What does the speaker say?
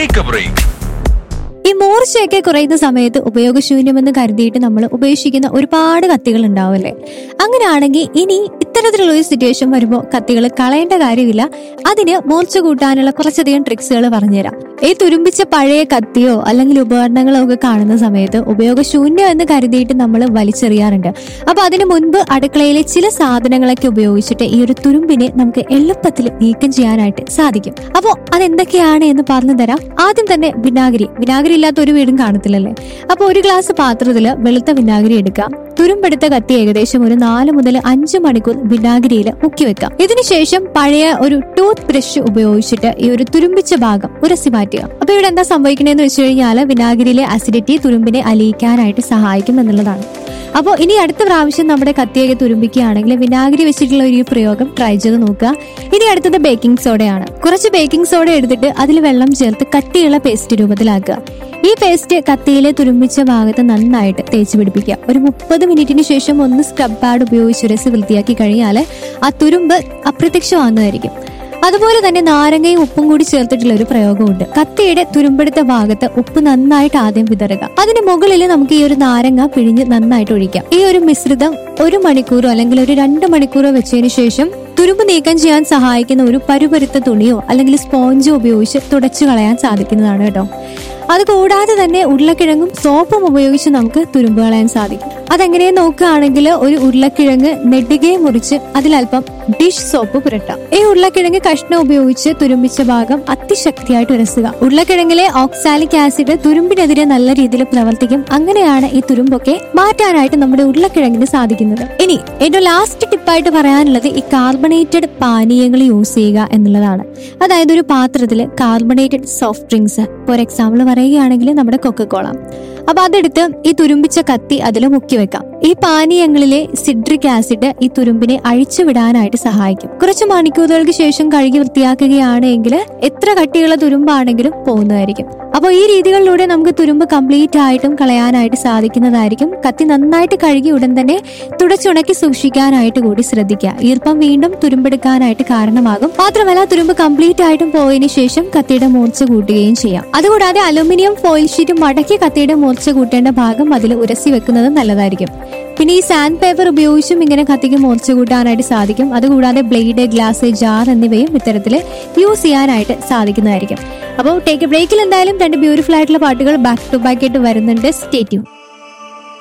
take A break ഈ മൂർച്ചയൊക്കെ കുറയുന്ന സമയത്ത് ഉപയോഗശൂന്യമെന്ന് കരുതിയിട്ട് നമ്മൾ ഉപേക്ഷിക്കുന്ന ഒരുപാട് കത്തികൾ ഉണ്ടാവില്ലേ അങ്ങനെയാണെങ്കിൽ ഇനി ഇത്തരത്തിലുള്ള ഒരു സിറ്റുവേഷൻ വരുമ്പോൾ കത്തികൾ കളയേണ്ട കാര്യമില്ല അതിന് മൂർച്ച കൂട്ടാനുള്ള കുറച്ചധികം ട്രിക്സുകൾ പറഞ്ഞുതരാം ഈ തുരുമ്പിച്ച പഴയ കത്തിയോ അല്ലെങ്കിൽ ഉപകരണങ്ങളോ ഒക്കെ കാണുന്ന സമയത്ത് ഉപയോഗശൂന്യം എന്ന് കരുതിയിട്ട് നമ്മൾ വലിച്ചെറിയാറുണ്ട് അപ്പൊ അതിനു മുൻപ് അടുക്കളയിലെ ചില സാധനങ്ങളൊക്കെ ഉപയോഗിച്ചിട്ട് ഈ ഒരു തുരുമ്പിനെ നമുക്ക് എളുപ്പത്തിൽ നീക്കം ചെയ്യാനായിട്ട് സാധിക്കും അപ്പോൾ അതെന്തൊക്കെയാണ് എന്ന് പറഞ്ഞു തരാം ആദ്യം തന്നെ വിനാഗിരി വിനാഗിരി ഇല്ലാത്ത ഒരു വീടും കാണത്തില്ലല്ലേ അപ്പൊ ഒരു ഗ്ലാസ് പാത്രത്തിൽ വെളുത്ത വിനാഗിരി എടുക്കാം തുരുമ്പെടുത്ത കത്തി ഏകദേശം ഒരു നാല് മുതൽ അഞ്ച് മണിക്കൂർ വിനാഗിരിയിൽ മുക്കി വെക്കാം ഇതിനുശേഷം പഴയ ഒരു ടൂത്ത് ബ്രഷ് ഉപയോഗിച്ചിട്ട് ഈ ഒരു തുരുമ്പിച്ച ഭാഗം ഉരസി മാറ്റുക അപ്പൊ ഇവിടെ എന്താ സംഭവിക്കണേന്ന് വെച്ച് കഴിഞ്ഞാൽ വിനാഗിരിയിലെ അസിഡിറ്റി തുരുമ്പിനെ അലിയിക്കാനായിട്ട് സഹായിക്കും എന്നുള്ളതാണ് അപ്പോൾ ഇനി അടുത്ത പ്രാവശ്യം നമ്മുടെ കത്തിയൊക്കെ തുരുമ്പിക്കുകയാണെങ്കിൽ വിനാഗിരി വെച്ചിട്ടുള്ള ഒരു ഈ പ്രയോഗം ട്രൈ ചെയ്ത് നോക്കുക ഇനി അടുത്തത് ബേക്കിംഗ് സോഡയാണ് കുറച്ച് ബേക്കിംഗ് സോഡ എടുത്തിട്ട് അതിൽ വെള്ളം ചേർത്ത് കട്ടിയുള്ള പേസ്റ്റ് രൂപത്തിലാക്കുക ഈ പേസ്റ്റ് കത്തിയിലെ തുരുമ്പിച്ച ഭാഗത്ത് നന്നായിട്ട് തേച്ച് പിടിപ്പിക്കുക ഒരു മുപ്പത് മിനിറ്റിന് ശേഷം ഒന്ന് സ്ക്രബ് പാഡ് ഉപയോഗിച്ച് ഉരച്ച് വൃത്തിയാക്കി കഴിഞ്ഞാൽ ആ തുരുമ്പ് അപ്രത്യക്ഷമാകുന്നതായിരിക്കും അതുപോലെ തന്നെ നാരങ്ങയും ഉപ്പും കൂടി ചേർത്തിട്ടുള്ള ഒരു പ്രയോഗമുണ്ട് കത്തിയുടെ തുരുമ്പെടുത്ത ഭാഗത്ത് ഉപ്പ് നന്നായിട്ട് ആദ്യം വിതറുക അതിന് മുകളിൽ നമുക്ക് ഈ ഒരു നാരങ്ങ പിഴിഞ്ഞ് നന്നായിട്ട് ഒഴിക്കാം ഈ ഒരു മിശ്രിതം ഒരു മണിക്കൂറോ അല്ലെങ്കിൽ ഒരു രണ്ട് മണിക്കൂറോ വെച്ചതിന് ശേഷം തുരുമ്പ് നീക്കം ചെയ്യാൻ സഹായിക്കുന്ന ഒരു പരുപരുത്ത തുണിയോ അല്ലെങ്കിൽ സ്പോഞ്ചോ ഉപയോഗിച്ച് തുടച്ചു കളയാൻ സാധിക്കുന്നതാണ് കേട്ടോ അത് കൂടാതെ തന്നെ ഉരുളക്കിഴങ്ങും സോപ്പും ഉപയോഗിച്ച് നമുക്ക് തുരുമ്പ് കളയാൻ സാധിക്കും അതെങ്ങനെ നോക്കുകയാണെങ്കിൽ ഒരു ഉരുളക്കിഴങ്ങ് നെടുകെ മുറിച്ച് അതിലല്പം ഡിഷ് സോപ്പ് പുരട്ടാം ഈ ഉരുളക്കിഴങ്ങ് കഷ്ണം ഉപയോഗിച്ച് തുരുമ്പിച്ച ഭാഗം അതിശക്തിയായിട്ട് ഉരസുക ഉരുളക്കിഴങ്ങിലെ ഓക്സാലിക് ആസിഡ് തുരുമ്പിനെതിരെ നല്ല രീതിയിൽ പ്രവർത്തിക്കും അങ്ങനെയാണ് ഈ തുരുമ്പൊക്കെ മാറ്റാനായിട്ട് നമ്മുടെ ഉരുളക്കിഴങ്ങിന് സാധിക്കുന്നത് ഇനി ഏറ്റവും ലാസ്റ്റ് ടിപ്പായിട്ട് പറയാനുള്ളത് ഈ കാർബണേറ്റഡ് പാനീയങ്ങൾ യൂസ് ചെയ്യുക എന്നുള്ളതാണ് അതായത് ഒരു പാത്രത്തിൽ carbonated soft drinks for example പറയുകയാണെങ്കിൽ നമ്മുടെ കൊക്കക്കോള അപ്പൊ അതെടുത്ത് ഈ തുരുമ്പിച്ച കത്തി അതിൽ മുക്കി വെക്കാം ഈ പാനീയങ്ങളിലെ സിട്രിക് ആസിഡ് ഈ തുരുമ്പിനെ അഴിച്ചു വിടാനായിട്ട് സഹായിക്കും കുറച്ച് മണിക്കൂറുകൾക്ക് ശേഷം കഴുകി വൃത്തിയാക്കുകയാണെങ്കിൽ എത്ര കട്ടിയുള്ള തുരുമ്പാണെങ്കിലും പോകുന്നതായിരിക്കും അപ്പോൾ ഈ രീതികളിലൂടെ നമുക്ക് തുരുമ്പ് കംപ്ലീറ്റ് ആയിട്ടും കളയാനായിട്ട് സാധിക്കുന്നതായിരിക്കും കത്തി നന്നായിട്ട് കഴുകി ഉടൻ തന്നെ തുടച്ചുണക്കി സൂക്ഷിക്കാനായിട്ട് കൂടി ശ്രദ്ധിക്കുക ഈർപ്പം വീണ്ടും തുരുമ്പെടുക്കാനായിട്ട് കാരണമാകും മാത്രമല്ല തുരുമ്പ് കംപ്ലീറ്റ് ആയിട്ടും പോയതിനു ശേഷം കത്തിയുടെ മൂർച്ച കൂട്ടുകയും ചെയ്യാം അതുകൂടാതെ അലുമിനിയം ഫോയിൽ ഷീറ്റ് മടക്കി കത്തിയുടെ മൂർച്ച കൂട്ടേണ്ട ഭാഗം അതിൽ ഉരസി വെക്കുന്നത് നല്ലതായിരിക്കും പിന്നെ ഈ സാൻഡ് പേപ്പർ ഉപയോഗിച്ചും ഇങ്ങനെ കത്തിക്ക് മൂർച്ച കൂട്ടാനായിട്ട് സാധിക്കും അതുകൂടാതെ ബ്ലേഡ് ഗ്ലാസ് ജാർ എന്നിവയും ഇത്തരത്തിൽ യൂസ് ചെയ്യാനായിട്ട് സാധിക്കുന്നതായിരിക്കും അപ്പോൾ ടേക്ക് ബ്രേക്കിൽ എന്തായാലും രണ്ട് ബ്യൂട്ടിഫുൾ ആയിട്ടുള്ള പാട്ടുകൾ ബാക്ക് ടു ബാക്ക് ആയിട്ട് വരുന്നുണ്ട് സ്റ്റേറ്റ്യൂൺ